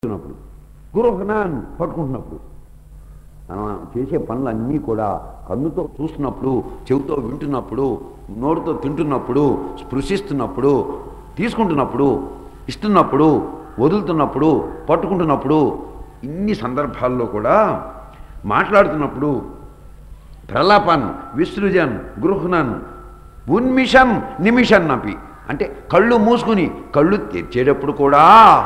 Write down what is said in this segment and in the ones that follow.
పట్టుకున్నప్పుడు గురుహనాన్ పట్టుకుంటున్నప్పుడు మనం చేసే పనులన్నీ కూడా కన్నుతో చూస్తున్నప్పుడు చెవితో వింటున్నప్పుడు నోటితో తింటున్నప్పుడు స్పృశిస్తున్నప్పుడు తీసుకుంటున్నప్పుడు ఇస్తున్నప్పుడు వదులుతున్నప్పుడు పట్టుకుంటున్నప్పుడు ఇన్ని సందర్భాల్లో కూడా మాట్లాడుతున్నప్పుడు ప్రలాపన్ విసృజన్ గృహ్ణన్ ఉన్మిషన్ నిమిషన్ అపి అంటే కళ్ళు మూసుకుని కళ్ళు తెరిచేటప్పుడు కూడా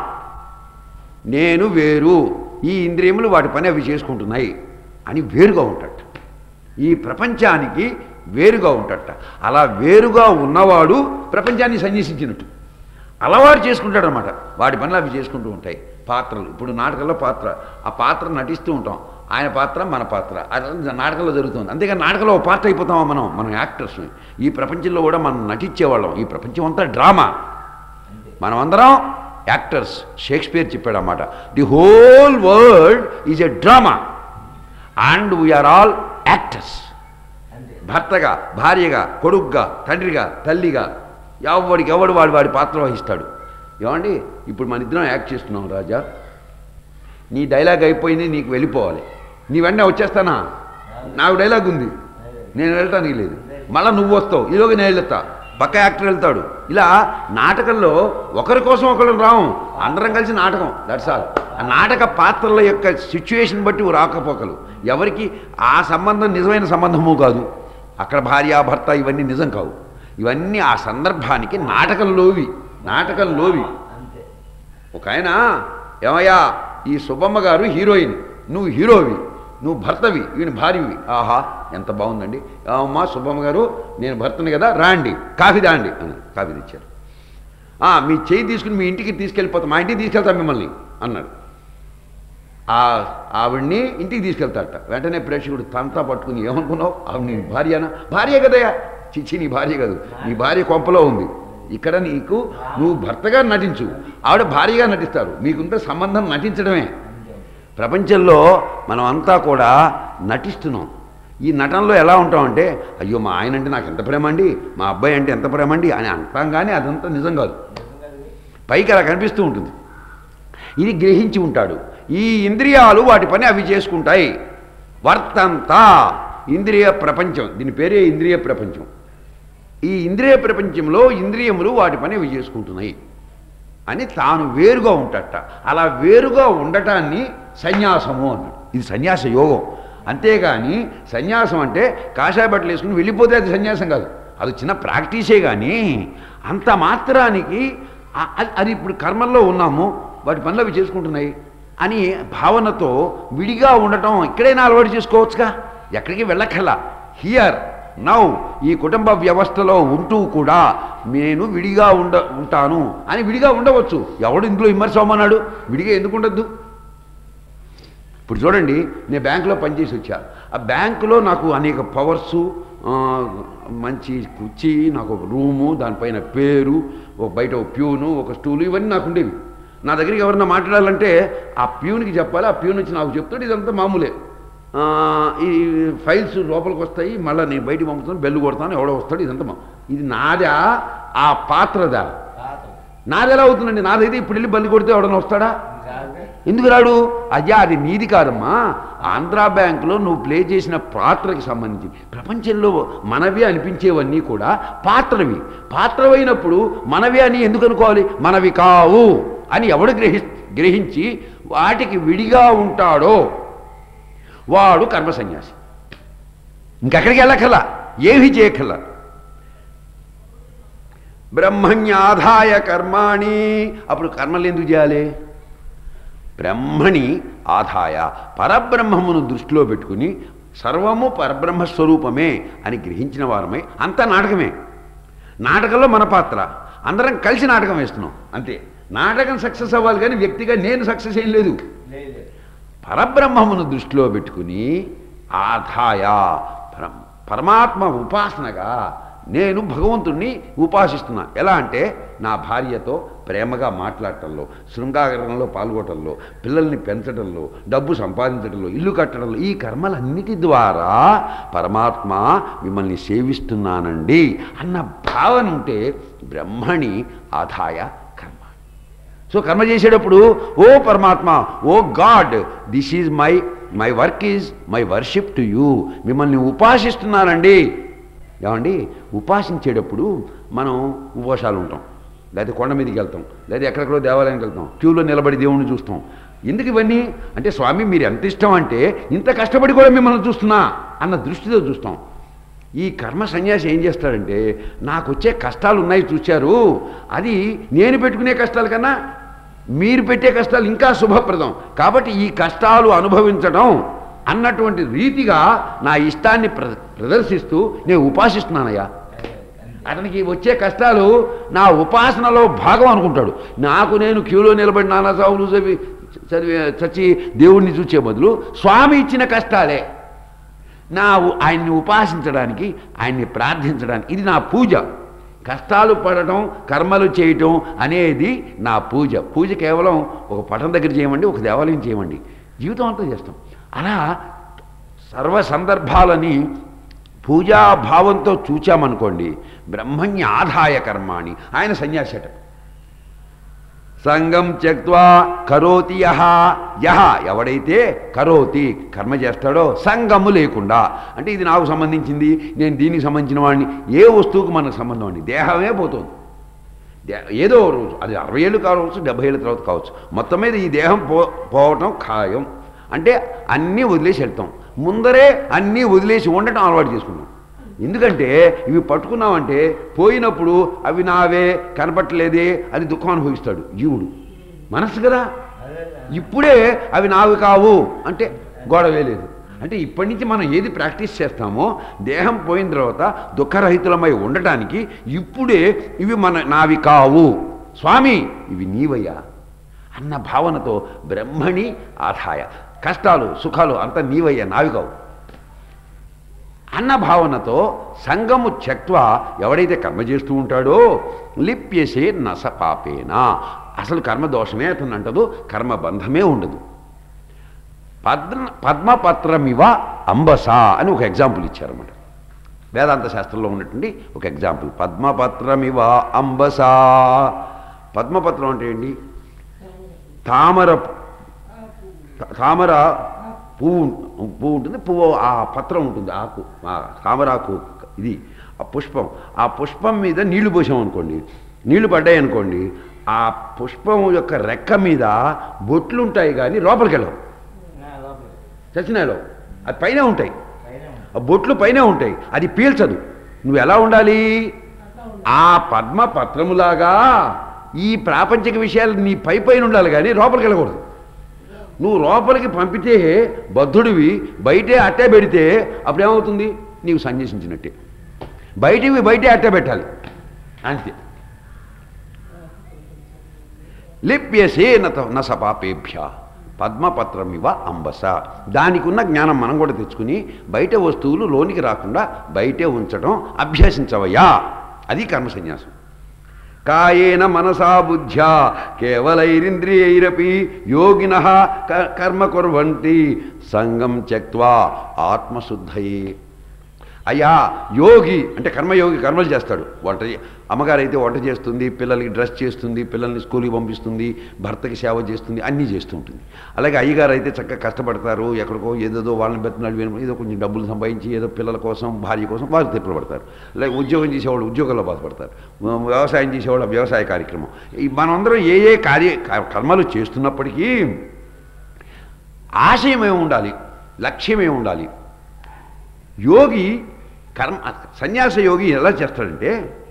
నేను వేరు ఈ ఇంద్రియములు వాటి పని అవి చేసుకుంటున్నాయి అని వేరుగా ఉంటాట ఈ ప్రపంచానికి వేరుగా ఉంటాట అలా వేరుగా ఉన్నవాడు ప్రపంచాన్ని సన్యసించినట్టు అలవాటు చేసుకుంటాడు అనమాట వాటి పనులు అవి చేసుకుంటూ ఉంటాయి పాత్రలు ఇప్పుడు నాటకంలో పాత్ర ఆ పాత్ర నటిస్తూ ఉంటాం ఆయన పాత్ర మన పాత్ర అది నాటకంలో జరుగుతుంది అంతేగాని నాటకంలో ఒక పాత్ర అయిపోతామా మనం మనం యాక్టర్స్ ఈ ప్రపంచంలో కూడా మనం నటించేవాళ్ళం ఈ ప్రపంచం అంతా డ్రామా మనమందరం యాక్టర్స్ షేక్స్పియర్ చెప్పాడు అన్నమాట the whole world is a drama and we are all actors భర్తగా భార్యగా కొడుకుగా తండ్రిగా తల్లిగా ఎవడికి ఎవడు వాడు వాడి పాత్ర వహిస్తాడు ఏమండి ఇప్పుడు మన ఇద్దరం యాక్ట్ చేస్తున్నాం రాజా నీ డైలాగ్ అయిపోయింది నీకు వెళ్ళిపోవాలి నీ వెంటనే వచ్చేస్తానా నాకు డైలాగ్ ఉంది నేను వెళ్ళటానికి లేదు మళ్ళీ నువ్వు వస్తావు ఈలోగా నేను వెళ్తా పక్క యాక్టర్ వెళ్తాడు ఇలా నాటకంలో ఒకరి కోసం ఒకరు రాము అందరం కలిసి నాటకం దట్స్ ఆల్ ఆ నాటక పాత్రల యొక్క సిచ్యువేషన్ బట్టి రాకపోకలు ఎవరికి ఆ సంబంధం నిజమైన సంబంధము కాదు అక్కడ భార్య భర్త ఇవన్నీ నిజం కావు ఇవన్నీ ఆ సందర్భానికి నాటకంలోవి నాటకంలోవి ఒక ఆయన ఏమయ్యా ఈ సుబ్బమ్మ గారు హీరోయిన్ నువ్వు హీరోవి నువ్వు భర్తవి ఈయన భార్యవి ఆహా ఎంత బాగుందండి అమ్మా సుబ్బమ్మ గారు నేను భర్తని కదా రాండి కాఫీ దాండి అని కాఫీ తెచ్చారు "ఆ, మీ చేయి తీసుకుని మీ ఇంటికి తీసుకెళ్ళిపోతాం మా ఇంటికి తీసుకెళ్తాం మిమ్మల్ని అన్నాడు ఆ ఆవిడ్ని ఇంటికి తీసుకెళ్తాడట వెంటనే ప్రేక్షకుడు తంతా పట్టుకుని ఏమనుకున్నావు ఆవిడ నీ భార్యనా భార్య కదయ్యా చిచ్చి నీ భార్య కాదు నీ భార్య కొంపలో ఉంది ఇక్కడ నీకు నువ్వు భర్తగా నటించు ఆవిడ భార్యగా నటిస్తారు మీకుంటే సంబంధం నటించడమే ప్రపంచంలో మనం అంతా కూడా నటిస్తున్నాం ఈ నటనలో ఎలా ఉంటామంటే అయ్యో మా ఆయన అంటే నాకు ఎంత ప్రేమ అండి మా అబ్బాయి అంటే ఎంత ప్రేమ అండి అని అంటాం కానీ అదంతా నిజం కాదు పైకి అలా కనిపిస్తూ ఉంటుంది ఇది గ్రహించి ఉంటాడు ఈ ఇంద్రియాలు వాటి పని అవి చేసుకుంటాయి వర్తంతా ఇంద్రియ ప్రపంచం దీని పేరే ఇంద్రియ ప్రపంచం ఈ ఇంద్రియ ప్రపంచంలో ఇంద్రియములు వాటి పని అవి చేసుకుంటున్నాయి అని తాను వేరుగా ఉంటట అలా వేరుగా ఉండటాన్ని సన్యాసము అన్నాడు ఇది సన్యాస యోగం అంతేగాని సన్యాసం అంటే కాషాయ బట్టలు వేసుకుని వెళ్ళిపోతే అది సన్యాసం కాదు అది చిన్న ప్రాక్టీసే కానీ అంత మాత్రానికి ఆ- అది- అది ఇప్పుడు కర్మల్లో ఉన్నాము వాటి పనులు అవి చేసుకుంటున్నాయి అని భావనతో విడిగా ఉండటం ఇక్కడైనా అలవాటు చేసుకోవచ్చుగా ఎక్కడికి వెళ్ళక్కర్లా హియర్ నౌ ఈ కుటుంబ వ్యవస్థలో ఉంటూ కూడా నేను విడిగా ఉండ ఉంటాను అని విడిగా ఉండవచ్చు ఎవడు ఇందులో విమర్శ అవ్వమన్నాడు విడిగా ఎందుకు ఉండద్దు ఇప్పుడు చూడండి నేను బ్యాంకులో పనిచేసి వచ్చా ఆ బ్యాంకులో నాకు అనేక పవర్సు ఆ, మంచి కుర్చీ నాకు ఒక రూము దానిపైన పేరు ఒక బయట ఒక ప్యూను ఒక స్టూలు ఇవన్నీ నాకు ఉండేవి నా దగ్గరికి ఎవరన్నా మాట్లాడాలంటే ఆ ప్యూన్కి చెప్పాలి ఆ ప్యూన్ వచ్చి నాకు చెప్తాడు ఇదంతా మామూలే ఆ, ఈ ఫైల్స్ లోపలికి వస్తాయి మళ్ళీ నేను బయటికి పంపుతాను బెల్లు కొడతాను ఎవడో వస్తాడు ఇదంతా మా ఇది నాదా ఆ పాత్రదా నాది ఎలా అవుతుందండి నాదైతే ఇప్పుడు వెళ్ళి బల్లి కొడితే ఎవడన్నా వస్తాడా ఎందుకు రాడు అయ్యా అది నీది కాదమ్మా ఆంధ్రా బ్యాంకులో నువ్వు ప్లే చేసిన పాత్రకి సంబంధించి ప్రపంచంలో మనవి అనిపించేవన్నీ కూడా పాత్రవి పాత్రవైనప్పుడు మనవి అని ఎందుకు అనుకోవాలి మనవి కావు అని ఎవడు గ్రహి గ్రహించి వాటికి విడిగా ఉంటాడో వాడు కర్మ సన్యాసి ఇంకెక్కడికి వెళ్ళకల్లా ఏమీ చేయకల్లా బ్రహ్మణ్యాధాయ కర్మాణి అప్పుడు కర్మలు ఎందుకు చేయాలి బ్రహ్మని ఆదాయ పరబ్రహ్మమును దృష్టిలో పెట్టుకుని సర్వము పరబ్రహ్మ స్వరూపమే అని గ్రహించిన వారమై అంతా నాటకమే నాటకంలో మన పాత్ర అందరం కలిసి నాటకం వేస్తున్నాం అంతే నాటకం సక్సెస్ అవ్వాలి కానీ వ్యక్తిగా నేను సక్సెస్ ఏం లేదు పరబ్రహ్మమును దృష్టిలో పెట్టుకుని ఆధాయ పరం- పరమాత్మ ఉపాసనగా నేను భగవంతుణ్ణి ఉపాసిస్తున్నా ఎలా అంటే నా భార్యతో ప్రేమగా మాట్లాడటంలో శృంగారంలో పాల్గొనడంలో పిల్లల్ని పెంచడంలో డబ్బు సంపాదించడంలో ఇల్లు కట్టడంలో ఈ కర్మలన్నిటి ద్వారా పరమాత్మ మిమ్మల్ని సేవిస్తున్నానండి అన్న భావన ఉంటే బ్రహ్మణి ఆదాయ కర్మ సో కర్మ చేసేటప్పుడు ఓ పరమాత్మ O God this is my my work is my worship to you మిమ్మల్ని ఉపాసిస్తున్నానండి ఏమండి ఉపాసించేటప్పుడు మనం ఉపవాసాలు ఉంటాం లేకపోతే కొండ మీదకి వెళ్తాం లేదా ఎక్కడెక్కడో దేవాలయానికి వెళ్తాం క్యూలో నిలబడి దేవుణ్ణి చూస్తాం ఎందుకు ఇవన్నీ అంటే స్వామి మీరు ఎంత ఇష్టం అంటే ఇంత కష్టపడి కూడా మిమ్మల్ని చూస్తున్నా అన్న దృష్టితో చూస్తాం ఈ కర్మ సన్యాసి ఏం చేస్తాడంటే నాకు వచ్చే కష్టాలు ఉన్నాయి చూశారు అది నేను పెట్టుకునే కష్టాల కన్నా మీరు పెట్టే కష్టాలు ఇంకా శుభప్రదం కాబట్టి ఈ కష్టాలు అనుభవించడం అన్నటువంటి రీతిగా నా ఇష్టాన్ని ప్ర ప్రదర్శిస్తూ నేను ఉపాసిస్తున్నానయ్యా అతనికి వచ్చే కష్టాలు నా ఉపాసనలో భాగం అనుకుంటాడు నాకు నేను క్యూలో నిలబడి నానా సాగులు చదివి చదివి చచ్చి దేవుణ్ణి చూసే బదులు స్వామి ఇచ్చిన కష్టాలే నా ఉ- ఆయన్ని ఉపాసించడానికి ఆయన్ని ప్రార్థించడానికి ఇది నా పూజ కష్టాలు పడటం కర్మలు చేయటం అనేది నా పూజ పూజ కేవలం ఒక పటం దగ్గర చేయమండి ఒక దేవాలయం చేయమండి జీవితం అంతా చేస్తాం అలా సర్వ సందర్భాలని పూజాభావంతో చూచామనుకోండి బ్రహ్మణ్య ఆదాయ కర్మాణి ఆయన సన్యాసట సంగం త్యక్వా కరోతి యహ యహ ఎవడైతే కరోతి కర్మ చేస్తాడో సంగము లేకుండా అంటే ఇది నాకు సంబంధించింది నేను దీనికి సంబంధించిన వాడిని ఏ వస్తువుకు మనకు సంబంధం అండి దేహమే పోతుంది దే- ఏదో ఓ రోజు అది అరవై ఏళ్ళు కావచ్చు డెబ్బై ఏళ్ళ తర్వాత కావచ్చు మొత్తం మీద ఈ దేహం పో పోవటం ఖాయం అంటే అన్నీ వదిలేసి వెళ్తాం ముందరే అన్నీ వదిలేసి ఉండటం అలవాటు చేసుకున్నాం ఎందుకంటే ఇవి పట్టుకున్నామంటే పోయినప్పుడు అవి నావే కనపట్టలేదే అని దుఃఖం అనుభవిస్తాడు జీవుడు మనసు కదా ఇప్పుడే అవి నావి కావు అంటే గొడవే లేదు అంటే ఇప్పటి నుంచి మనం ఏది ప్రాక్టీస్ చేస్తామో దేహం పోయిన తర్వాత దుఃఖరహితులమై ఉండటానికి ఇప్పుడే ఇవి మన నావి కావు స్వామి ఇవి నీవయ్యా అన్న భావనతో బ్రహ్మణి ఆదాయ కష్టాలు సుఖాలు అంతా నీవయ్యా నావి కావు అన్న భావనతో సంగము త్యక్వ ఎవడైతే కర్మ చేస్తూ ఉంటాడో లిప్యసే నస పాపేనా అసలు కర్మ దోషమే అతను అంటదు కర్మ బంధమే ఉండదు పద్మ పద్మపత్రమివ అంబస అని ఒక ఎగ్జాంపుల్ ఇచ్చారన్నమాట వేదాంత శాస్త్రంలో ఉన్నటువంటి ఒక ఎగ్జాంపుల్ పద్మపత్రమివ అంబస పద్మపత్రం అంటే ఏంటి తామర తా- తామర పువ్వు పువ్వు ఉంటుంది పువ్వు ఆ పత్రం ఉంటుంది ఆకు ఆ తామరాకు ఇది ఆ పుష్పం ఆ పుష్పం మీద నీళ్లు పోసాం అనుకోండి నీళ్లు పడ్డాయి అనుకోండి ఆ పుష్పం యొక్క రెక్క మీద బొట్లు ఉంటాయి కానీ లోపలికి వెళ్ళవు చచ్చినాలో అది పైన ఉంటాయి ఆ బొట్లు పైన ఉంటాయి అది పీల్చదు నువ్వు ఎలా ఉండాలి ఆ పద్మ పత్రములాగా ఈ ప్రాపంచిక విషయాలు నీ పై పైన ఉండాలి కానీ లోపలికి వెళ్ళకూడదు నువ్వు లోపలికి పంపితే బద్ధుడివి బయటే అట్టే పెడితే అప్పుడేమవుతుంది నీవు సన్యసించినట్టే బయటివి బయటే అట్టే పెట్టాలి అంతే లిప్యసే నత నసపాపేభ్య పద్మపత్రమివ అంబస దానికి ఉన్న జ్ఞానం మనం కూడా తెచ్చుకుని బయట వస్తువులు లోనికి రాకుండా బయటే ఉంచడం అభ్యసించవయ్యా అది కర్మ సన్యాసం కాయేన మనసా బుద్ధ్యా కేవలైరింద్రియైరపి యోగిన కర్మ కుర్వంతి సంగం త్యక్వా ఆత్మశుద్ధయే అయ్యా యోగి అంటే కర్మయోగి కర్మలు చేస్తాడు వంట చే- అమ్మగారు అయితే వంట చేస్తుంది పిల్లలకి డ్రెస్ చేస్తుంది పిల్లల్ని స్కూల్కి పంపిస్తుంది భర్తకి సేవ చేస్తుంది అన్నీ చేస్తూ ఉంటుంది అలాగే అయ్యగారు అయితే చక్కగా కష్టపడతారు ఎక్కడికో ఏదేదో వాళ్ళని బెత్తనాడు వీళ్ళని ఏదో కొంచెం డబ్బులు సంపాదించి ఏదో పిల్లల కోసం భార్య కోసం వారు తిప్పలు పడతారు అలాగే ఉద్యోగం చేసేవాళ్ళు ఉద్యోగంలో బాధపడతారు వ- వ్యవసాయం చేసేవాళ్ళు వ్యవసాయ కార్యక్రమం ఈ మనమందరం ఏ ఏ కార్య క- కర్మలు చేస్తున్నప్పటికీ ఆశయం ఏమి ఉండాలి లక్ష్యం ఏమి ఉండాలి యోగి కర్మ సన్యాస యోగి ఎలా చేస్తాడంటే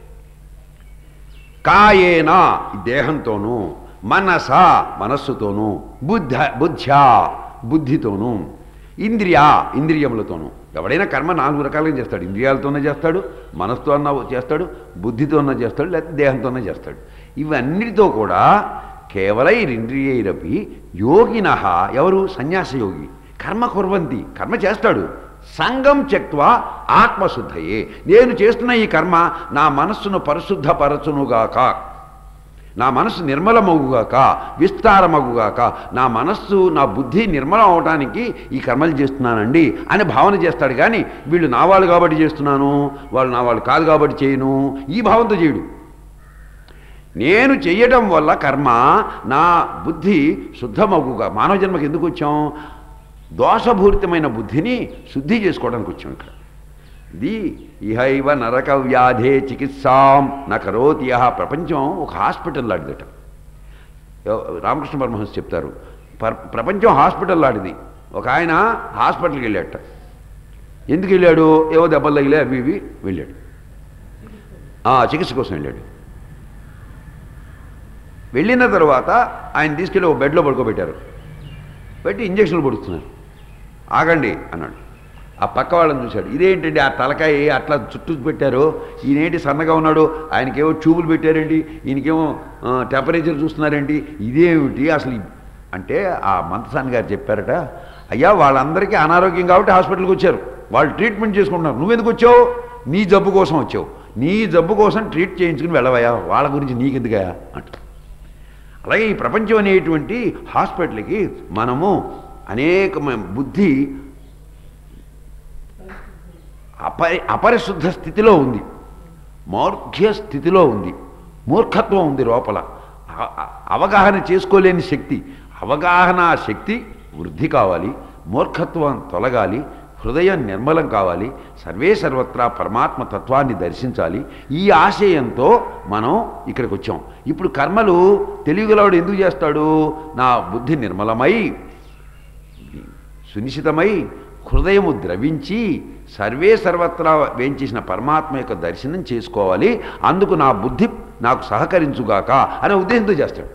కాయేన ఈ దేహంతోనూ మనస మనస్సుతోనూ బుద్ధ బుద్ధ్యా బుద్ధితోనూ ఇంద్రియ ఇంద్రియములతోనూ ఎవడైనా కర్మ నాలుగు రకాలుగా చేస్తాడు ఇంద్రియాలతోనే చేస్తాడు మనస్సుతో అన్న చేస్తాడు బుద్ధితో అన్న చేస్తాడు లేకపోతే దేహంతోనే చేస్తాడు ఇవన్నిటితో కూడా కేవలైరింద్రియైరపి యోగిన ఎవరు సన్యాస యోగి కర్మ కుర్వంతి కర్మ చేస్తాడు సంగం చెక్వా ఆత్మశుద్ధయే నేను చేస్తున్న ఈ కర్మ నా మనస్సును పరిశుద్ధపరచునుగాక నా మనస్సు నిర్మలమగుగాక విస్తారమగుగాక నా మనస్సు నా బుద్ధి నిర్మలం అవడానికి ఈ కర్మలు చేస్తున్నానండి అని భావన చేస్తాడు కానీ వీళ్ళు నా వాళ్ళు కాబట్టి చేస్తున్నాను వాళ్ళు నా వాళ్ళు కాదు కాబట్టి చేయను ఈ భావంతో చేయడు నేను చెయ్యటం వల్ల కర్మ నా బుద్ధి శుద్ధమగుగా మానవ జన్మకి ఎందుకు వచ్చాం దోషభూరితమైన బుద్ధిని శుద్ధి చేసుకోవడానికి వచ్చాం ఇక్కడ ఇది ఇహైవ నరక వ్యాధే చికిత్సాం నకరోతి యహ ప్రపంచం ఒక హాస్పిటల్ లాంటిదట ఎవ- రామకృష్ణ పరమహంస చెప్తారు పర్- ప్రపంచం హాస్పిటల్ లాంటిది ఒక ఆయన హాస్పిటల్కి వెళ్ళాట ఎందుకు వెళ్ళాడు ఏవో దెబ్బలు తగిలే అవి ఇవి వెళ్ళాడు ఆ, చికిత్స కోసం వెళ్ళాడు వెళ్ళిన తర్వాత ఆయన తీసుకెళ్ళి ఒక బెడ్లో పడుకోబెట్టారు పెట్టి ఇంజక్షన్లు పడుతున్నారు ఆగండి అన్నాడు ఆ పక్క వాళ్ళని చూశాడు ఇదేంటండి ఆ తలకాయ అట్లా చుట్టూ పెట్టారు ఈయనేంటి సన్నగా ఉన్నాడు ఆయనకేమో ట్యూబులు పెట్టారండి ఈయనకేమో ఆ, టెంపరేచర్ చూస్తున్నారండి ఇదేమిటి అసలు ఈ- అంటే ఆ మంతసాని గారు చెప్పారట అయ్యా వాళ్ళందరికీ అనారోగ్యం కాబట్టి హాస్పిటల్కి వచ్చారు వాళ్ళు ట్రీట్మెంట్ చేసుకుంటున్నారు నువ్వెందుకు వచ్చావు నీ జబ్బు కోసం వచ్చావు నీ జబ్బు కోసం ట్రీట్ చేయించుకుని వెళ్ళవయ్యా వాళ్ళ గురించి నీకెందుకయా అంట అలాగే ఈ ప్రపంచం అనేటువంటి హాస్పిటల్కి మనము అనేకమైన బుద్ధి అపరి అపరిశుద్ధ స్థితిలో ఉంది మౌర్ఘ్య స్థితిలో ఉంది మూర్ఖత్వం ఉంది లోపల అ- అ- అవగాహన చేసుకోలేని శక్తి అవగాహన శక్తి వృద్ధి కావాలి మూర్ఖత్వం తొలగాలి హృదయం నిర్మలం కావాలి సర్వే సర్వత్రా పరమాత్మ తత్వాన్ని దర్శించాలి ఈ ఆశయంతో మనం ఇక్కడికి వచ్చాం ఇప్పుడు కర్మలు తెలివిగలవాడు ఎందుకు చేస్తాడు నా బుద్ధి నిర్మలమై సునిశ్చితమై హృదయము ద్రవించి సర్వే సర్వత్రా వేంచేసిన పరమాత్మ యొక్క దర్శనం చేసుకోవాలి అందుకు నా బుద్ధి నాకు సహకరించుగాక అనే ఉద్దేశంతో చేస్తాడు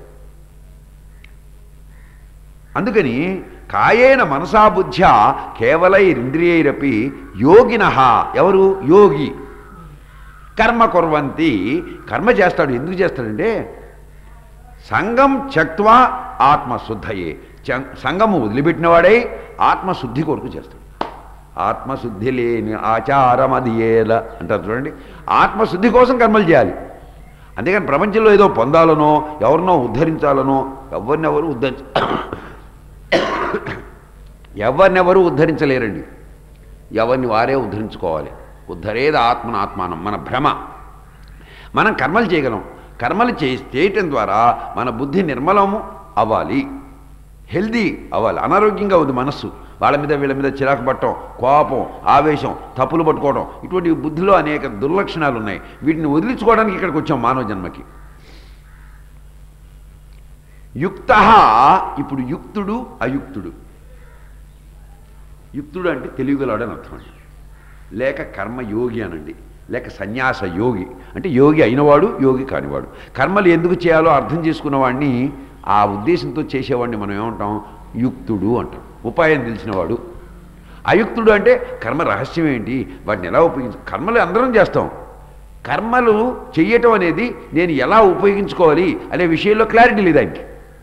అందుకని కాయేన మనసా బుద్ధ్య కేవలైరింద్రియైరపి యోగిన ఎవరు యోగి కర్మ కుర్వంతి కర్మ చేస్తాడు ఎందుకు చేస్తాడంటే సంగం త్యక్వా ఆత్మశుద్ధయే చ- సంగము వదిలిపెట్టినవాడై ఆత్మశుద్ధి కొరకు చేస్తాడు ఆత్మశుద్ధి లేని ఆచారం అది ఏల అంటారు చూడండి ఆత్మశుద్ధి కోసం కర్మలు చేయాలి అంతేకాని ప్రపంచంలో ఏదో పొందాలనో ఎవరినో ఉద్ధరించాలనో ఎవరినెవరు ఉద్ధరించ ఎవరినెవరు ఉద్ధరించలేరండి ఎవరిని వారే ఉద్ధరించుకోవాలి ఉద్ధరేది ఆత్మన ఆత్మానం మన భ్రమ మనం కర్మలు చేయగలం కర్మలు చే చేయటం ద్వారా మన బుద్ధి నిర్మలము అవ్వాలి హెల్దీ అవ్వాలి అనారోగ్యంగా ఉంది మనస్సు వాళ్ళ మీద వీళ్ళ మీద చిరాకు పట్టడం కోపం ఆవేశం తప్పులు పట్టుకోవడం ఇటువంటి బుద్ధిలో అనేక దుర్లక్షణాలు ఉన్నాయి వీటిని వదిలించుకోవడానికి ఇక్కడికి వచ్చాం మానవ జన్మకి యుక్త ఇప్పుడు యుక్తుడు అయుక్తుడు యుక్తుడు అంటే తెలివిగలవాడు అని అర్థం అండి లేక కర్మయోగి అనండి లేక సన్యాస యోగి అంటే యోగి అయినవాడు యోగి కానివాడు కర్మలు ఎందుకు చేయాలో అర్థం చేసుకున్నవాడిని ఆ ఉద్దేశంతో చేసేవాడిని మనం ఏమంటాం యుక్తుడు అంటాం ఉపాయం తెలిసినవాడు అయుక్తుడు అంటే కర్మ రహస్యం ఏంటి వాటిని ఎలా ఉపయోగించ కర్మలు అందరం చేస్తాం కర్మలు చెయ్యటం అనేది నేను ఎలా ఉపయోగించుకోవాలి అనే విషయంలో క్లారిటీ లేదు ఆయనకి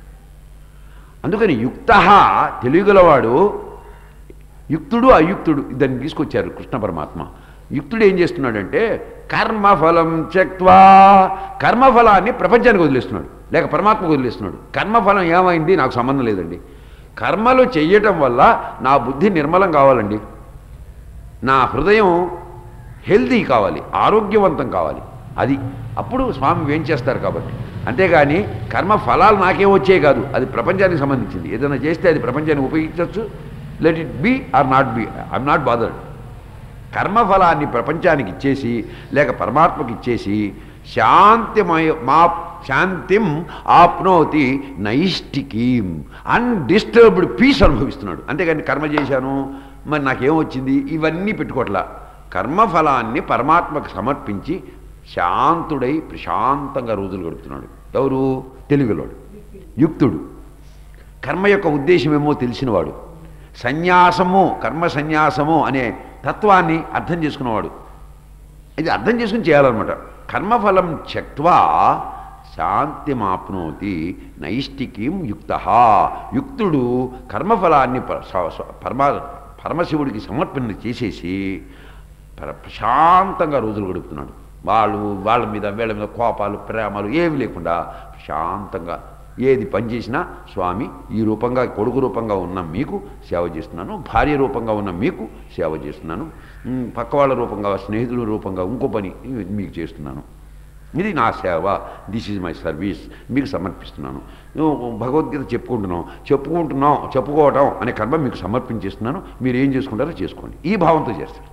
అందుకని యుక్త తెలివిగలవాడు యుక్తుడు అయుక్తుడు దాన్ని తీసుకొచ్చారు కృష్ణ పరమాత్మ యుక్తుడు ఏం చేస్తున్నాడంటే కర్మఫలం త్యక్వా కర్మఫలాన్ని ప్రపంచానికి వదిలేస్తున్నాడు లేక పరమాత్మకు వదిలేస్తున్నాడు కర్మఫలం ఏమైంది నాకు సంబంధం లేదండి కర్మలు చెయ్యటం వల్ల నా బుద్ధి నిర్మలం కావాలండి నా హృదయం హెల్తీ కావాలి ఆరోగ్యవంతం కావాలి అది అప్పుడు స్వామి ఏం చేస్తారు కాబట్టి అంతేగాని కర్మ ఫలాలు నాకేం వచ్చే కాదు అది ప్రపంచానికి సంబంధించింది ఏదైనా చేస్తే అది ప్రపంచానికి ఉపయోగించవచ్చు let it be or not be I'm not bothered కర్మఫలాన్ని ప్రపంచానికి ఇచ్చేసి లేక పరమాత్మకి ఇచ్చేసి శాంతిమయ మా శాంతిం ఆప్నోతి నైష్టికీం అన్డిస్టర్బ్డ్ పీస్ అనుభవిస్తున్నాడు అంతేగాని కర్మ చేశాను మరి నాకేం వచ్చింది ఇవన్నీ పెట్టుకోవట్లా కర్మఫలాన్ని పరమాత్మకు సమర్పించి శాంతుడై ప్రశాంతంగా రోజులు గడుపుతున్నాడు ఎవరు తెలుగులోడు యుక్తుడు కర్మ యొక్క ఉద్దేశమేమో తెలిసినవాడు సన్యాసము కర్మ సన్యాసము అనే తత్వాన్ని అర్థం చేసుకున్నవాడు ఇది అర్థం చేసుకుని చేయాలన్నమాట కర్మఫలం త్యక్వా శాంతిమాప్నోతి నైష్టికీం యుక్త యుక్తుడు కర్మఫలాన్ని ప- స- స- పరమా పరమశివుడికి సమర్పణ చేసేసి ప్ర- ప్రశాంతంగా రోజులు గడుపుతున్నాడు వాళ్ళు వాళ్ళ మీద వీళ్ళ మీద కోపాలు ప్రేమలు ఏవి లేకుండా ప్రశాంతంగా ఏది పని చేసినా స్వామి ఈ రూపంగా కొడుకు రూపంగా ఉన్న మీకు సేవ చేస్తున్నాను భార్య రూపంగా ఉన్న మీకు సేవ చేస్తున్నాను ఉమ్, పక్క వాళ్ళ రూపంగా స్నేహితుల రూపంగా ఇంకో పని మీకు చేస్తున్నాను ఇది నా సేవ దిస్ ఈజ్ మై సర్వీస్ మీకు సమర్పిస్తున్నాను నువ్వు భగవద్గీత చెప్పుకుంటున్నాం చెప్పుకుంటున్నాం చెప్పుకోవటం అనే కర్మ మీకు సమర్పించేస్తున్నాను మీరు ఏం చేసుకుంటారో చేసుకోండి ఈ భావంతో చేస్తారు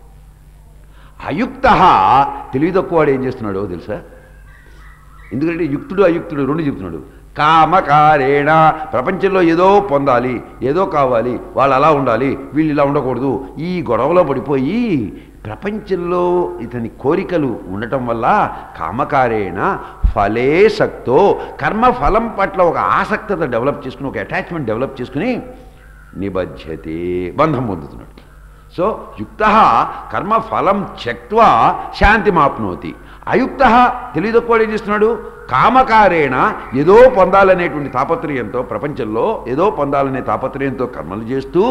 అయుక్త తెలివి తక్కువ వాడు ఏం చేస్తున్నాడో తెలుసా ఎందుకంటే యుక్తుడు అయుక్తుడు రెండు చెప్తున్నాడు కామకారేణ ప్రపంచంలో ఏదో పొందాలి ఏదో కావాలి వాళ్ళు అలా ఉండాలి వీళ్ళు ఇలా ఉండకూడదు ఈ గొడవలో పడిపోయి ప్రపంచంలో ఇతని కోరికలు ఉండటం వల్ల కామకారేణ ఫలే సక్తో కర్మ ఫలం పట్ల ఒక ఆసక్తత డెవలప్ చేసుకుని ఒక అటాచ్మెంట్ డెవలప్ చేసుకుని నిబధ్యతే బంధం పొందుతున్నాడు సో యుక్త కర్మ ఫలం త్యక్వా శాంతిమాప్నోతి అయుక్త తెలియదక్కువ ఏం చేస్తున్నాడు కామకారేణ ఏదో పొందాలనేటువంటి తాపత్రయంతో ప్రపంచంలో ఏదో పొందాలనే తాపత్రయంతో కర్మలు చేస్తూ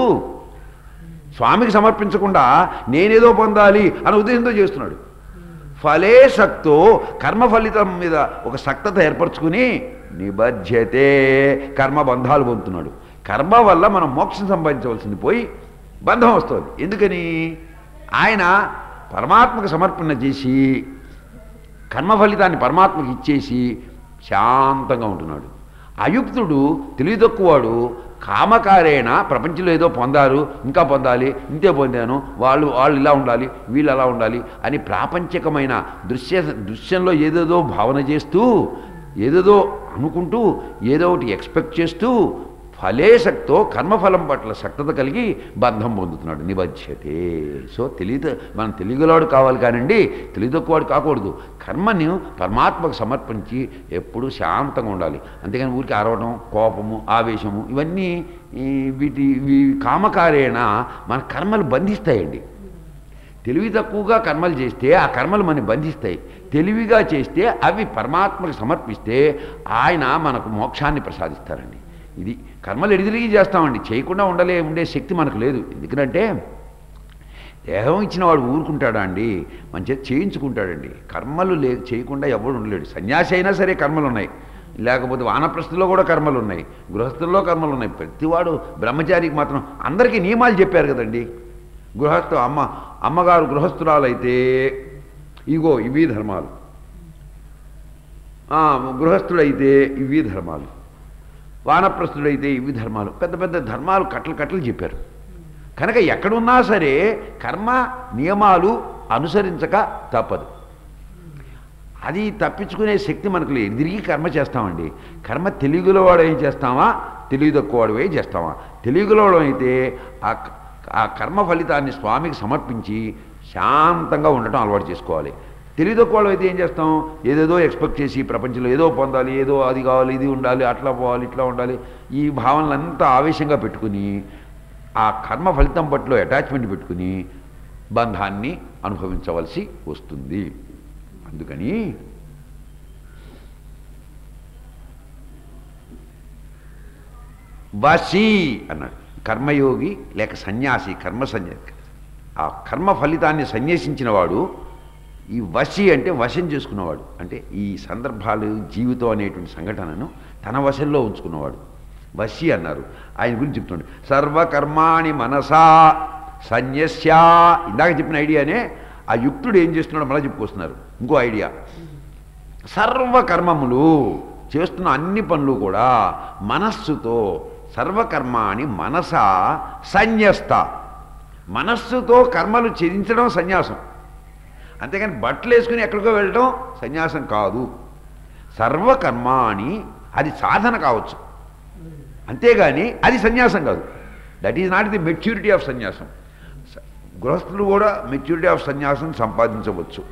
స్వామికి సమర్పించకుండా నేనేదో పొందాలి అనే ఉద్దేశంతో చేస్తున్నాడు ఫలే సక్తో కర్మ ఫలితం మీద ఒక సక్తత ఏర్పరచుకుని నిబధ్యతే కర్మ బంధాలు పొందుతున్నాడు కర్మ వల్ల మనం మోక్షం సంపాదించవలసింది పోయి బంధం వస్తుంది ఎందుకని ఆయన పరమాత్మకు సమర్పణ చేసి కర్మ ఫలితాన్ని పరమాత్మకి ఇచ్చేసి శాంతంగా ఉంటున్నాడు అయుక్తుడు తెలివి తక్కువవాడు కామకారేణ ప్రపంచంలో ఏదో పొందారు ఇంకా పొందాలి ఇంతే పొందాను వాళ్ళు వాళ్ళు ఇలా ఉండాలి వీళ్ళు అలా ఉండాలి అని ప్రాపంచికమైన దృశ్య దృశ్యంలో ఏదేదో భావన చేస్తూ ఏదేదో అనుకుంటూ ఏదో ఒకటి ఎక్స్పెక్ట్ చేస్తూ ఫలేశక్తో కర్మఫలం పట్ల శక్తత కలిగి బంధం పొందుతున్నాడు నిబధ్యతే సో తెలియదు మనం తెలియగలవాడు కావాలి కానండి తెలియదక్కువాడు కాకూడదు కర్మని పరమాత్మకు సమర్పించి ఎప్పుడూ శాంతంగా ఉండాలి అంతేగాని ఊరికి అరవడం కోపము ఆవేశము ఇవన్నీ ఈ వీటి ఇవి కామకారేణ మన కర్మలు బంధిస్తాయండి తెలివి తక్కువగా కర్మలు చేస్తే ఆ కర్మలు మనని బంధిస్తాయి తెలివిగా చేస్తే అవి పరమాత్మకు సమర్పిస్తే ఆయన మనకు మోక్షాన్ని ప్రసాదిస్తారండి ఇది కర్మలు ఎడిదిరిగి చేస్తామండి చేయకుండా ఉండలే ఉండే శక్తి మనకు లేదు ఎందుకంటే దేహం ఇచ్చిన వాడు ఊరుకుంటాడా అండి మంచిగా చేయించుకుంటాడండి కర్మలు లే చేయకుండా ఎవడు ఉండలేడు సన్యాసి అయినా సరే కర్మలు ఉన్నాయి లేకపోతే వానప్రస్థుల్లో కూడా కర్మలు ఉన్నాయి గృహస్థుల్లో కర్మలు ఉన్నాయి ప్రతివాడు బ్రహ్మచారికి మాత్రం అందరికీ నియమాలు చెప్పారు కదండి గృహస్థు అమ్మ అమ్మగారు గృహస్థురాలైతే ఇగో ఇవి ధర్మాలు ఆ, గృహస్థుడైతే ఇవి ధర్మాలు వానప్రస్థుడైతే ఇవి ధర్మాలు పెద్ద పెద్ద ధర్మాలు కట్టలు కట్టలు చెప్పారు కనుక ఎక్కడున్నా సరే కర్మ నియమాలు అనుసరించక తప్పదు అది తప్పించుకునే శక్తి మనకు లేదు తిరిగి కర్మ చేస్తామండి కర్మ తెలుగులో వాడు ఏం చేస్తామా తెలివి తక్కువ వాడు ఏం చేస్తామా తెలుగులో అయితే ఆ క- ఆ కర్మ ఫలితాన్ని స్వామికి సమర్పించి శాంతంగా ఉండటం అలవాటు చేసుకోవాలి తెలివి తక్కువ వాళ్ళు అయితే ఏం చేస్తాం ఏదేదో ఎక్స్పెక్ట్ చేసి ప్రపంచంలో ఏదో పొందాలి ఏదో అది కావాలి ఇది ఉండాలి అట్లా పోవాలి ఇట్లా ఉండాలి ఈ భావనలంతా ఆవేశంగా పెట్టుకుని ఆ కర్మ ఫలితం పట్ల అటాచ్మెంట్ పెట్టుకుని బంధాన్ని అనుభవించవలసి వస్తుంది అందుకని వశీ అన్నాడు కర్మయోగి లేక సన్యాసి కర్మ సన్యాసి ఆ కర్మ ఫలితాన్ని సన్యసించిన వాడు ఈ వశి అంటే వశం చేసుకున్నవాడు అంటే ఈ సందర్భాలు జీవితం అనేటువంటి సంఘటనను తన వశంలో ఉంచుకున్నవాడు వశి అన్నారు ఆయన గురించి చెప్తుండే సర్వకర్మాణి మనసా సన్యస్యా ఇందాక చెప్పిన ఐడియానే ఆ యుక్తుడు ఏం చేస్తున్నాడో మళ్ళీ చెప్పుకొస్తున్నారు ఇంకో ఐడియా సర్వకర్మములు చేస్తున్న అన్ని పనులు కూడా మనస్సుతో సర్వకర్మాని మనస సన్యస్త మనస్సుతో కర్మలు ఛేదించడం సన్యాసం అంతేగాని బట్టలు వేసుకుని ఎక్కడికో వెళ్ళడం సన్యాసం కాదు సర్వకర్మాని అది సాధన కావచ్చు అంతేగాని అది సన్యాసం కాదు that is not the maturity of sanyasam స- గృహస్థులు కూడా మెచ్యూరిటీ ఆఫ్ సన్యాసం సంపాదించవచ్చు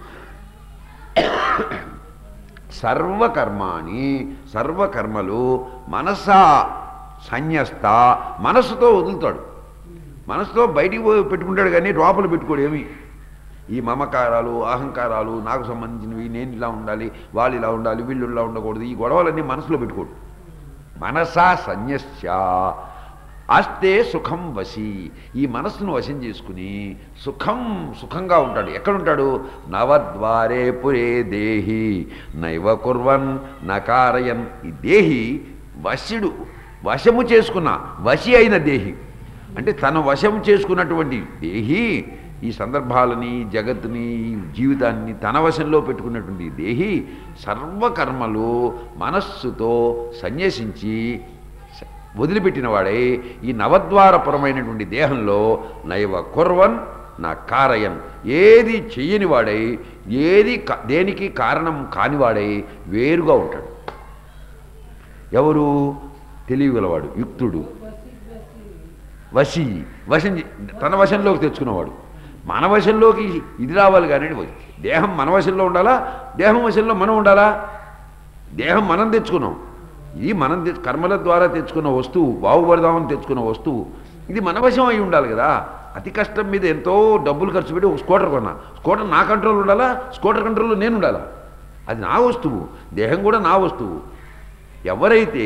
సర్వకర్మాని సర్వకర్మలు మనసా సన్యస్త మనస్సుతో వదులుతాడు మనసుతో బయటికి పోయి పెట్టుకుంటాడు కానీ లోపల పెట్టుకోడు ఏమి ఈ మమకారాలు అహంకారాలు నాకు సంబంధించినవి నేను ఇలా ఉండాలి వాళ్ళు ఇలా ఉండాలి వీళ్ళు ఇలా ఉండకూడదు ఈ గొడవలన్నీ మనసులో పెట్టుకోడు మనసా సన్యస్య అస్తే సుఖం వశి ఈ మనస్సును వశం చేసుకుని సుఖం సుఖంగా ఉంటాడు ఎక్కడుంటాడు నవద్వారే పురే దేహి నైవ కుర్వన్ నకారయన్ ఈ దేహి వశుడు వశము చేసుకున్న వశి అయిన దేహి అంటే తన వశం చేసుకున్నటువంటి దేహి ఈ సందర్భాలని జగత్తుని ఈ జీవితాన్ని తన వశంలో పెట్టుకున్నటువంటి ఈ దేహి సర్వకర్మలు మనస్సుతో సన్యసించి స- వదిలిపెట్టిన వాడై ఈ నవద్వారపురమైనటువంటి దేహంలో నైవ కుర్వన్ నా కారయన్ ఏది చెయ్యని వాడై ఏది క- దేనికి కారణం కానివాడై వేరుగా ఉంటాడు ఎవరు తెలియగలవాడు యుక్తుడు వశి వశం చే- తన వశంలోకి తెచ్చుకున్నవాడు మన వశంలోకి ఇది రావాలి కానీ దేహం మన వశంలో ఉండాలా దేహం వశంలో మనం ఉండాలా దేహం మనం తెచ్చుకున్నాం ఇది మనం తె- కర్మల ద్వారా తెచ్చుకున్న వస్తువు బాగుపడదామని తెచ్చుకున్న వస్తువు ఇది మన వశం అయి ఉండాలి కదా అతి కష్టం మీద ఎంతో డబ్బులు ఖర్చు పెట్టి ఒక స్కూటర్ కొన్నా స్కూటర్ నా కంట్రోల్ ఉండాలా స్కూటర్ కంట్రోల్లో నేను ఉండాలా అది నా వస్తువు దేహం కూడా నా వస్తువు ఎవరైతే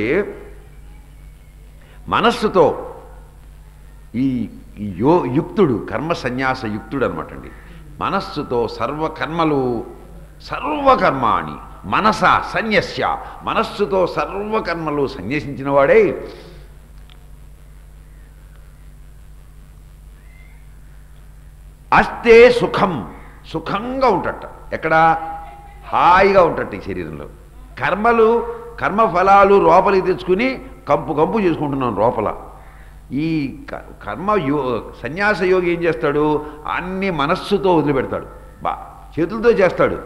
మనస్సుతో ఈ ఈ యో యుక్తుడు కర్మ సన్యాస యుక్తుడు అనమాట అండి మనస్సుతో సర్వకర్మలు సర్వకర్మాణి మనస సన్యస్య మనస్సుతో సర్వకర్మలు సన్యసించిన వాడే అస్తే సుఖం సుఖంగా ఉంటట ఎక్కడ హాయిగా ఉంటట ఈ శరీరంలో కర్మలు కర్మఫలాలు లోపలికి తెచ్చుకుని కంపు కంపు చేసుకుంటున్నాం లోపల ఈ క- కర్మ యో సన్యాస యోగి ఏం చేస్తాడు అన్ని మనస్సుతో వదిలిపెడతాడు బా చేతులతో చేస్తాడు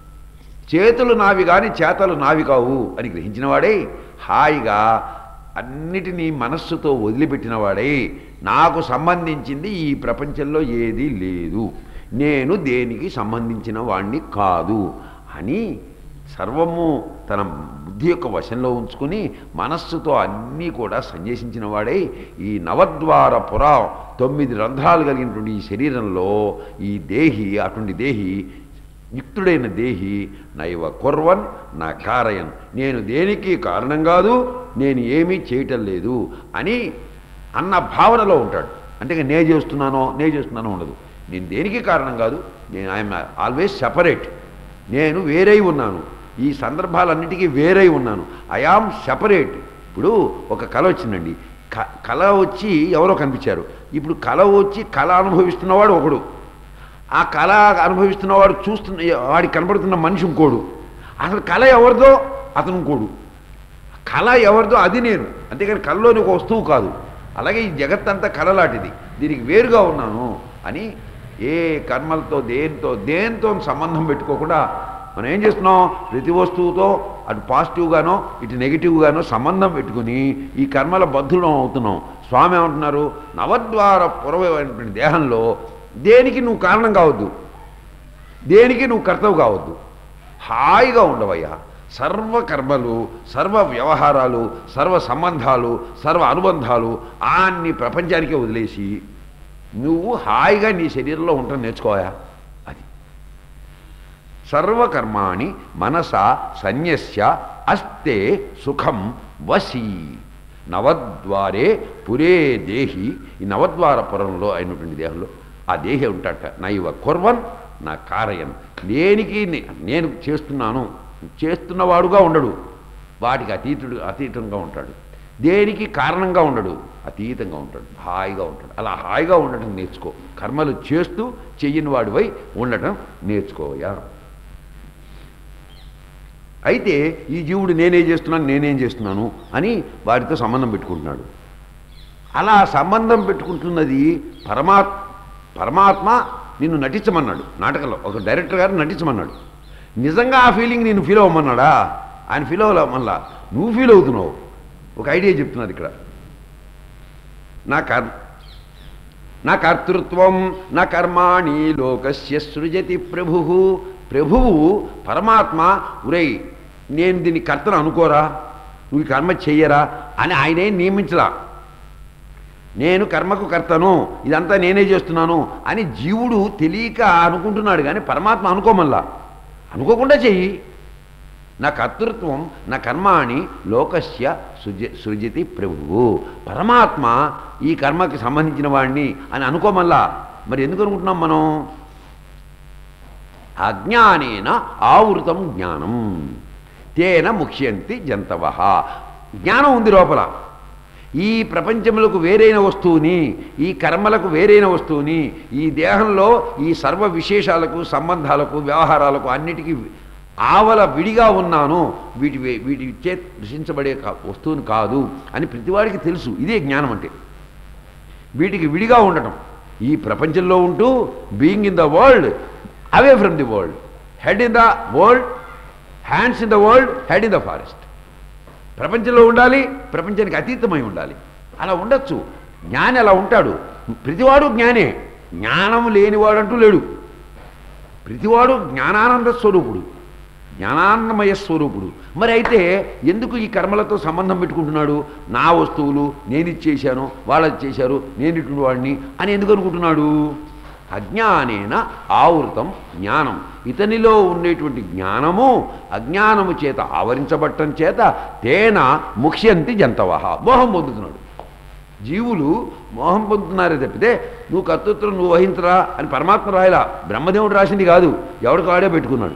చేతులు నావి కాని చేతలు నావి కావు అని గ్రహించిన వాడే హాయిగా అన్నిటినీ మనస్సుతో వదిలిపెట్టిన వాడై నాకు సంబంధించింది ఈ ప్రపంచంలో ఏదీ లేదు నేను దేనికి సంబంధించిన వాణ్ణి కాదు అని సర్వము తన బుద్ధి యొక్క వశంలో ఉంచుకుని మనస్సుతో అన్నీ కూడా సన్యసించిన వాడై ఈ నవద్వార పుర తొమ్మిది రంధ్రాలు కలిగినటువంటి ఈ శరీరంలో ఈ దేహి అటువంటి దేహి యుక్తుడైన దేహి నైవ కుర్వన్ నా కారయన్ నేను దేనికి కారణం కాదు నేను ఏమీ చేయటం లేదు అని అన్న భావనలో ఉంటాడు అంటే ఇక నే చేస్తున్నానో నే చేస్తున్నానో ఉండదు నేను దేనికి కారణం కాదు నేను ఐఎమ్ ఆల్వేస్ సెపరేట్ నేను వేరై ఉన్నాను ఈ సందర్భాలన్నిటికీ వేరై ఉన్నాను ఐఆమ్ సెపరేట్ ఇప్పుడు ఒక కళ వచ్చిందండి క కళ వచ్చి ఎవరో కనిపించారు ఇప్పుడు కళ వచ్చి కళ అనుభవిస్తున్నవాడు ఒకడు ఆ కళ అనుభవిస్తున్నవాడు చూస్తున్న వాడికి కనబడుతున్న మనిషి ఇంకోడు అసలు కళ ఎవరిదో అతను ఇంకోడు కళ ఎవరిదో అది నేను అంతేకాని కళలోని ఒక వస్తువు కాదు అలాగే ఈ జగత్తంతా కళలాంటిది దీనికి వేరుగా ఉన్నాను అని ఏ కర్మలతో దేంతో దేంతో సంబంధం పెట్టుకోకుండా మనం ఏం చేస్తున్నాం ప్రతి వస్తువుతో అటు పాజిటివ్గానో ఇటు నెగిటివ్గానో సంబంధం పెట్టుకుని ఈ కర్మల బద్ధులం అవుతున్నాం స్వామి ఏమంటున్నారు నవద్వార పురమైనటువంటి దేహంలో దేనికి నువ్వు కారణం కావద్దు దేనికి నువ్వు కర్తవు కావద్దు హాయిగా ఉండవయ్యా సర్వ కర్మలు సర్వ వ్యవహారాలు సర్వ సంబంధాలు సర్వ అనుబంధాలు అన్ని ప్రపంచానికే వదిలేసి నువ్వు హాయిగా నీ శరీరంలో ఉండటం నేర్చుకోయా అది సర్వకర్మాణి మనస సన్యస్య అస్తే సుఖం వసి నవద్వారే పురే దేహి ఈ నవద్వార పురంలో అయినటువంటి దేహంలో ఆ దేహి ఉంటాట నైవ కుర్వన్ నా కారయన్ దేనికి నే- నేను చేస్తున్నాను చేస్తున్నవాడుగా ఉండడు వాటికి అతీతుడు అతీతంగా ఉంటాడు దేనికి కారణంగా ఉండడు అతీతంగా ఉంటాడు హాయిగా ఉంటాడు అలా హాయిగా ఉండటం నేర్చుకో కర్మలు చేస్తూ చెయ్యని వాడివై ఉండటం నేర్చుకోయా అయితే ఈ జీవుడు నేనే చేస్తున్నాను నేనేం చేస్తున్నాను అని వాడితో సంబంధం పెట్టుకుంటున్నాడు అలా సంబంధం పెట్టుకుంటున్నది పరమాత్ పరమాత్మ నిన్ను నటించమన్నాడు నాటకంలో ఒక డైరెక్టర్ గారు నటించమన్నాడు నిజంగా ఆ ఫీలింగ్ నేను ఫీల్ అవ్వమన్నాడా ఆయన ఫీల్ అవ్వమల్లా నువ్వు ఫీల్ అవుతున్నావు ఒక ఐడియా చెప్తున్నది ఇక్కడ నా కర్ నా కర్తృత్వం నా కర్మాణి లోకస్య సృజతి ప్రభు ప్రభువు పరమాత్మ ఉరై నేను దీన్ని కర్తను అనుకోరా నువ్వు ఈ కర్మ చెయ్యరా అని ఆయనే నియమించలా నేను కర్మకు కర్తను ఇదంతా నేనే చేస్తున్నాను అని జీవుడు తెలియక అనుకుంటున్నాడు కానీ పరమాత్మ అనుకోమల్లా అనుకోకుండా చెయ్యి నా కర్తృత్వం నా కర్మాణి లోకస్య సృజ సృజతి ప్రభువు పరమాత్మ ఈ కర్మకి సంబంధించిన వాడిని అని అనుకోమల్లా మరి ఎందుకు అనుకుంటున్నాం మనం అజ్ఞానేన ఆవృతం జ్ఞానం తేన ముఖ్యంతి జంతవ జ్ఞానం ఉంది లోపల ఈ ప్రపంచములకు వేరైన వస్తువుని ఈ కర్మలకు వేరైన వస్తువుని ఈ దేహంలో ఈ సర్వ విశేషాలకు సంబంధాలకు వ్యవహారాలకు అన్నిటికీ ఆవల విడిగా ఉన్నాను వీటి వే- వీటి చే దృశించబడే కా- వస్తువుని కాదు అని ప్రతివాడికి తెలుసు ఇదే జ్ఞానం అంటే వీటికి విడిగా ఉండటం ఈ ప్రపంచంలో ఉంటూ being in the world away from the world head in the world hands in the world head in the forest ప్రపంచంలో ఉండాలి ప్రపంచానికి అతీతమై ఉండాలి అలా ఉండొచ్చు జ్ఞాని అలా ఉంటాడు ప్రతివాడు జ్ఞానే జ్ఞానం లేనివాడంటూ లేడు ప్రతివాడు జ్ఞానానంద స్వరూపుడు జ్ఞానాన్నమయ స్వరూపుడు మరి అయితే ఎందుకు ఈ కర్మలతో సంబంధం పెట్టుకుంటున్నాడు నా వస్తువులు నేను ఇచ్చేశాను వాళ్ళు చేశారు నేను ఇటువంటి వాడిని అని ఎందుకు అనుకుంటున్నాడు అజ్ఞానేన ఆవృతం జ్ఞానం ఇతనిలో ఉండేటువంటి జ్ఞానము అజ్ఞానము చేత ఆవరించబట్టం చేత తేన ముఖ్యంతి జంతవ మోహం పొందుతున్నాడు జీవులు మోహం పొందుతున్నారే తప్పితే నువ్వు కర్తృత్వం నువ్వు వహించరా అని పరమాత్మ రాయలా బ్రహ్మదేవుడు రాసింది కాదు ఎవడికి వాడే పెట్టుకున్నాడు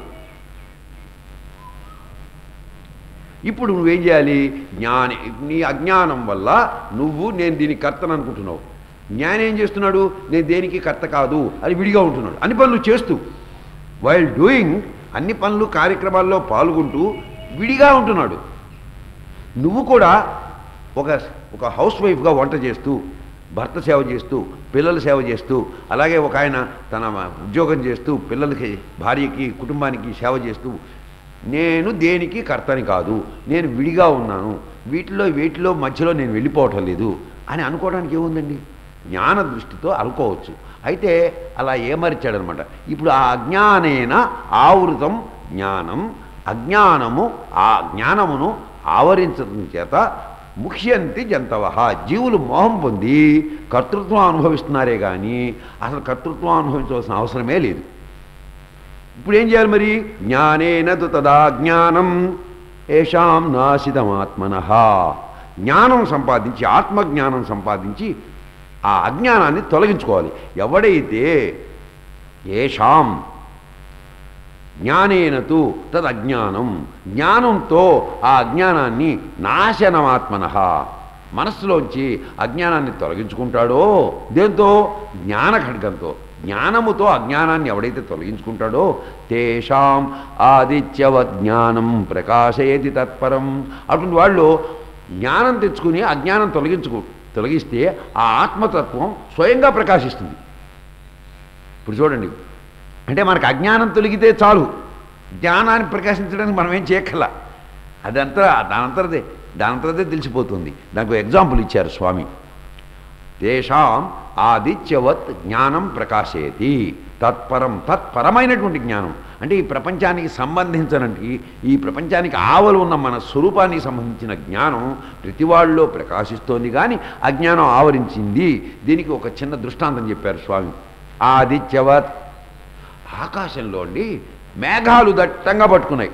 ఇప్పుడు నువ్వేం చేయాలి జ్ఞాని నీ అజ్ఞానం వల్ల నువ్వు నేను దీనికి కర్తను అనుకుంటున్నావు జ్ఞాని ఏం చేస్తున్నాడు నేను దేనికి కర్త కాదు అని విడిగా ఉంటున్నాడు అన్ని పనులు చేస్తూ వైల్ డూయింగ్ అన్ని పనులు కార్యక్రమాల్లో పాల్గొంటూ విడిగా ఉంటున్నాడు నువ్వు కూడా ఒక ఒక హౌస్ వైఫ్గా వంట చేస్తూ భర్త సేవ చేస్తూ పిల్లల సేవ చేస్తూ అలాగే ఒక ఆయన తన ఉద్యోగం చేస్తూ పిల్లలకి భార్యకి కుటుంబానికి సేవ చేస్తూ నేను దేనికి కర్తని కాదు నేను విడిగా ఉన్నాను వీటిలో వీటిలో మధ్యలో నేను వెళ్ళిపోవటం లేదు అని అనుకోవడానికి ఏముందండి జ్ఞాన దృష్టితో అనుకోవచ్చు అయితే అలా ఏమరిచాడనమాట ఇప్పుడు ఆ అజ్ఞానేన ఆవృతం జ్ఞానం అజ్ఞానము ఆ జ్ఞానమును ఆవరించడం చేత ముఖ్యంతి జంతవ జీవులు మోహం పొంది కర్తృత్వం అనుభవిస్తున్నారే కానీ అసలు కర్తృత్వం అనుభవించవలసిన అవసరమే లేదు ఇప్పుడు ఏం చేయాలి మరి జ్ఞానేన తు తదా జ్ఞానం ఏషాం నాశితమాత్మన జ్ఞానం సంపాదించి ఆత్మజ్ఞానం సంపాదించి ఆ అజ్ఞానాన్ని తొలగించుకోవాలి ఎవడైతే ఏషాం జ్ఞానేనతు తదజ్ఞానం జ్ఞానంతో ఆ అజ్ఞానాన్ని నాశనమాత్మన మనస్సులోంచి అజ్ఞానాన్ని తొలగించుకుంటాడో దేంతో జ్ఞాన ఖడ్గంతో జ్ఞానముతో అజ్ఞానాన్ని ఎవడైతే తొలగించుకుంటాడో తేషాం ఆదిత్యవత్ జ్ఞానం ప్రకాశయతి తత్పరం అటువంటి వాళ్ళు జ్ఞానం తెచ్చుకుని అజ్ఞానం తొలగించుకు తొలగిస్తే ఆ ఆత్మతత్వం స్వయంగా ప్రకాశిస్తుంది ఇప్పుడు చూడండి అంటే మనకు అజ్ఞానం తొలగితే చాలు జ్ఞానాన్ని ప్రకాశించడానికి మనం ఏం చేయక్కల అదంతా దానంతరదే దానంతరదే తెలిసిపోతుంది దానికి ఎగ్జాంపుల్ ఇచ్చారు స్వామి తేషాం ఆదిత్యవత్ జ్ఞానం ప్రకాశయతి తత్పరం తత్పరమైనటువంటి జ్ఞానం అంటే ఈ ప్రపంచానికి సంబంధించినటువంటి ఈ ప్రపంచానికి ఆవలు ఉన్న మన స్వరూపానికి సంబంధించిన జ్ఞానం ప్రతి వాళ్ళలో ప్రకాశిస్తోంది కానీ అజ్ఞానం ఆవరించింది దీనికి ఒక చిన్న దృష్టాంతం చెప్పారు స్వామి ఆదిత్యవత్ ఆకాశంలో అండి మేఘాలు దట్టంగా పట్టుకున్నాయి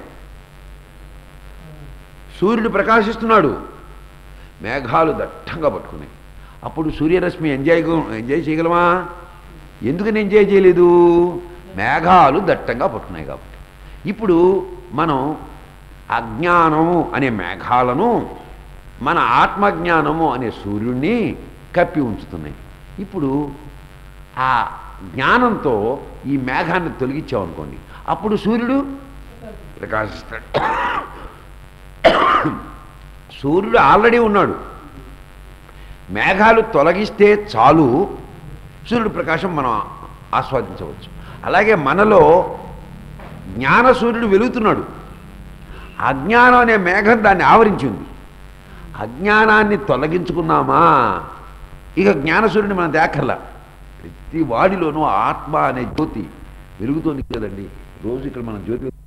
సూర్యుడు ప్రకాశిస్తున్నాడు మేఘాలు దట్టంగా పట్టుకున్నాయి అప్పుడు సూర్యరశ్మి ఎంజాయ్ ఎంజాయ్ చేయగలమా ఎందుకని ఎంజాయ్ చేయలేదు మేఘాలు దట్టంగా పట్టుకున్నాయి కాబట్టి ఇప్పుడు మనం అజ్ఞానము అనే మేఘాలను మన ఆత్మజ్ఞానము అనే సూర్యుడిని కప్పి ఉంచుతున్నాయి ఇప్పుడు ఆ జ్ఞానంతో ఈ మేఘాన్ని తొలగించామనుకోండి అప్పుడు సూర్యుడు ప్రకాశిస్తాడు సూర్యుడు ఆల్రెడీ ఉన్నాడు మేఘాలు తొలగిస్తే చాలు సూర్యుడు ప్రకాశం మనం ఆస్వాదించవచ్చు అలాగే మనలో జ్ఞాన సూర్యుడు వెలుగుతున్నాడు అజ్ఞానం అనే మేఘం దాన్ని ఆవరించింది అజ్ఞానాన్ని తొలగించుకున్నామా ఇక జ్ఞానసూర్యుని మనం దేకల్లా ప్రతి వాడిలోనూ ఆత్మ అనే జ్యోతి వెలుగుతోంది కదండి రోజు ఇక్కడ మనం జ్యోతి